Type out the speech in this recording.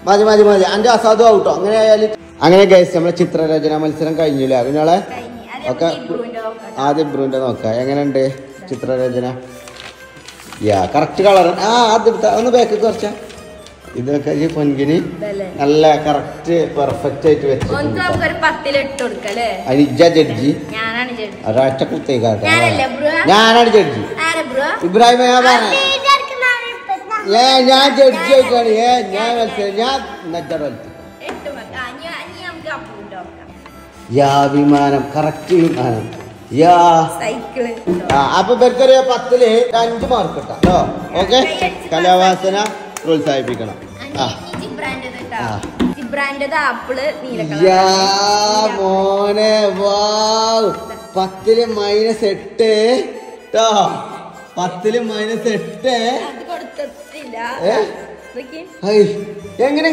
മതി മതി മതി അന്റെ അസാധു ഔട്ടോ അങ്ങനെ ആയാലും അങ്ങനെ ഗൈസ് നമ്മളെ ചിത്രരചന മത്സരം കഴിഞ്ഞില്ലേ കുഞ്ഞോളെ കഴിഞ്ഞ്. അത് ഒക്കെ നമുക്ക് ഇബ്രുവിന്റെ നോക്കാം. ആദ്യം ബ്രൂന്റെ നോക്കാം എങ്ങനെയുണ്ട് ചിത്രരചന യാ കറക്റ്റ് കളർ ആ അത് എടുത്ത ഒന്ന് ബാക്ക് കുറച്ച ഇതൊക്കെ ഈ പൊൻകിനി ഇതല്ലേ? നല്ല കറക്റ്റ് പെർഫെക്റ്റ് ആയിട്ട് ഓൻക്ക് വെച്ചിട്ടുണ്ട് നമുക്കൊരു പത്തിൽ ഇട്ട് കൊടുക്കല്ലേ അനിജ ജഡ്ജി ഞാനാണ് ജഡ്ജി ഒരൊറ്റ കുത്തേക്കാട്ടെ ഞാനല്ലേ ബ്രോ ഞാനാണ് ജഡ്ജി ആരെ ബ്രോ ഇബ്രാഹിം ഞാൻ പറഞ്ഞ ഏ ഞാൻ ജഡ്ജി ആയിട്ടാണ് ഏ ഞാൻ മത്സരം ഞാൻ നജ്ജറ മത്സരം എട്ട് മക്ക ആ, ഇനി ഇനി നമുക്ക് അപ്പൂന്റെ നോക്കാം യാ വിമാനം കറക്റ്റ് വിമാനം യാ സൈക്കിള് ആ അപ്പൊ ഇവർക്കൊരു പത്തില് അഞ്ച് മാർക്ക് കിട്ടാം കേട്ടോ ഓക്കെ കലാവാസന പ്രോത്സാഹിപ്പിക്കണം ആ ജിബ്രാൻഡത് ആ. ജിബ്രാൻഡത് ആപ്പിള് നീല യാ കളർ മോനെ വാവ് പത്തില് മൈനസ് എട്ട് ട്ടോ പത്തില് മൈനസ് എട്ട് അത് കൊടുത്തിട്ടില്ല ഏ? ഇതൊക്കെ ഹൈ, എങ്ങനെ